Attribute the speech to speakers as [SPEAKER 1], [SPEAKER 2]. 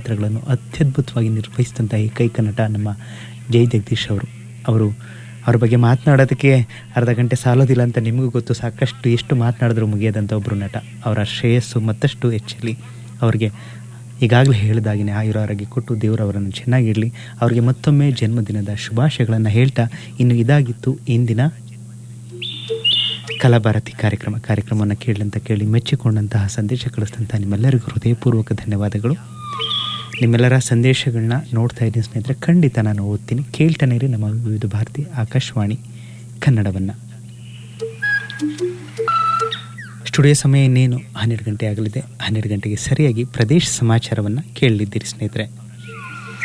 [SPEAKER 1] ಪಾತ್ರಗಳನ್ನು ಅತ್ಯದ್ಭುತವಾಗಿ ನಿರ್ವಹಿಸಿದಂಥ ಏಕೈಕ ನಟ ನಮ್ಮ ಜೈ ಜಗದೀಶ್ ಅವರು ಅವರು ಅವ್ರ ಬಗ್ಗೆ ಮಾತನಾಡೋದಕ್ಕೆ ಅರ್ಧ ಗಂಟೆ ಸಾಲೋದಿಲ್ಲ ಅಂತ ನಿಮಗೂ ಗೊತ್ತು ಸಾಕಷ್ಟು ಎಷ್ಟು ಮಾತನಾಡಿದ್ರು ಮುಗಿಯದಂಥ ಒಬ್ಬರು ನಟ ಅವರ ಶ್ರೇಯಸ್ಸು ಮತ್ತಷ್ಟು ಹೆಚ್ಚಲಿ ಅವ್ರಿಗೆ ಈಗಾಗಲೇ ಹೇಳಿದಾಗಿನೇ ಆಯುರ ಆರೋಗ್ಯ ಕೊಟ್ಟು ದೇವರು ಅವರನ್ನು ಚೆನ್ನಾಗಿರಲಿ ಅವರಿಗೆ ಮತ್ತೊಮ್ಮೆ ಜನ್ಮದಿನದ ಶುಭಾಶಯಗಳನ್ನು ಹೇಳ್ತಾ ಇನ್ನು ಇದಾಗಿತ್ತು ಇಂದಿನ ಕಲಾಭಾರತಿ ಕಾರ್ಯಕ್ರಮ ಕಾರ್ಯಕ್ರಮವನ್ನು ಕೇಳಂತ ಕೇಳಿ ಮೆಚ್ಚಿಕೊಂಡಂತಹ ಸಂದೇಶ ಕಳಿಸಿದಂಥ ನಿಮ್ಮೆಲ್ಲರಿಗೂ ಹೃದಯಪೂರ್ವಕ ಧನ್ಯವಾದಗಳು ನಿಮ್ಮೆಲ್ಲರ ಸಂದೇಶಗಳನ್ನ ನೋಡ್ತಾ ಇದ್ದೀನಿ ಸ್ನೇಹಿತರೆ ಖಂಡಿತ ನಾನು ಓದ್ತೀನಿ ಕೇಳ್ತಾನೆ ಇರಿ ನಮ್ಮ ವಿವಿಧ ಭಾರತಿ ಆಕಾಶವಾಣಿ ಕನ್ನಡವನ್ನು ಸ್ಟುಡಿಯೋ ಸಮಯ ಇನ್ನೇನು ಹನ್ನೆರಡು ಗಂಟೆ ಆಗಲಿದೆ ಹನ್ನೆರಡು ಗಂಟೆಗೆ ಸರಿಯಾಗಿ ಪ್ರದೇಶ ಸಮಾಚಾರವನ್ನು ಕೇಳಲಿದ್ದೀರಿ ಸ್ನೇಹಿತರೆ